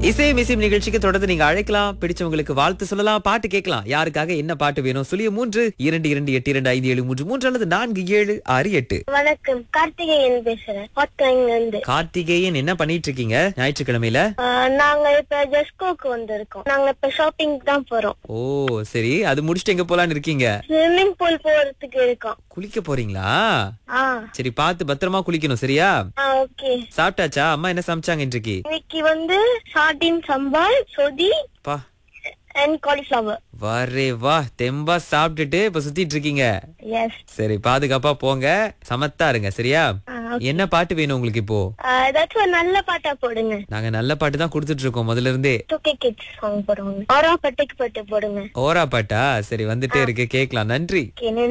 இசை மிசிம் நிகழ்ச்சிக்கு தொடர்ந்து நீங்க அழைக்கலாம் பிடிச்சவங்களுக்கு வாழ்த்து சொல்லலாம் பாட்டு கேட்கலாம் யாருக்காக என்ன பாட்டு வேணும் சொல்லிய மூன்று இரண்டு இரண்டு எட்டு இரண்டு ஐந்து ஏழு மூன்று மூன்று அல்லது நான்கு ஏழு ஆறு எட்டு வணக்கம் கார்த்திகேயன் பேசுறேன் ஹாட்லைன்ல இருந்து கார்த்திகேயன் என்ன பண்ணிட்டு இருக்கீங்க ஞாயிற்றுக்கிழமையில ஆஹ் நாங்க இப்ப ஜெஸ்கோக்கு வந்திருக்கோம் நாங்க இப்ப ஷாப்பிங் தான் போறோம் ஓ சரி அது முடிச்சுட்டு எங்க போலான்னு இருக்கீங்க ஸ்விம்மிங் பூல் போறதுக்கு இருக்கோம் குளிக்க போறீங்களா ஆ சரி பார்த்து பத்திரமா குளிக்கணும் சரியா ஆ ஓகே சாப்பிட்டாச்சா அம்மா என்ன சமைச்சாங்க இன்றைக்கு இன்னைக்கு வந்து சார்டின் சம்பால் சொதி பா அண்ட் காலிஃபிளவர் வரே வா தெம்பா சாப்பிட்டுட்டு இப்ப சுத்திட்டு இருக்கீங்க எஸ் சரி பாதுகாப்பா போங்க சமத்தா இருங்க சரியா என்ன பாட்டு வேணும் உங்களுக்கு இப்போ ஏதாச்சும் ஒரு நல்ல பாட்டா போடுங்க நாங்க நல்ல பாட்டு தான் கொடுத்துட்டு இருக்கோம் முதல்ல இருந்தே டூகே கிட்ஸ் சாங் போடுவாங்க ஆரா பட்டுக்கு பட்டு போடுங்க ஓரா பாட்டா சரி வந்துட்டே இருக்கு கேக்கலாம் நன்றி Okay,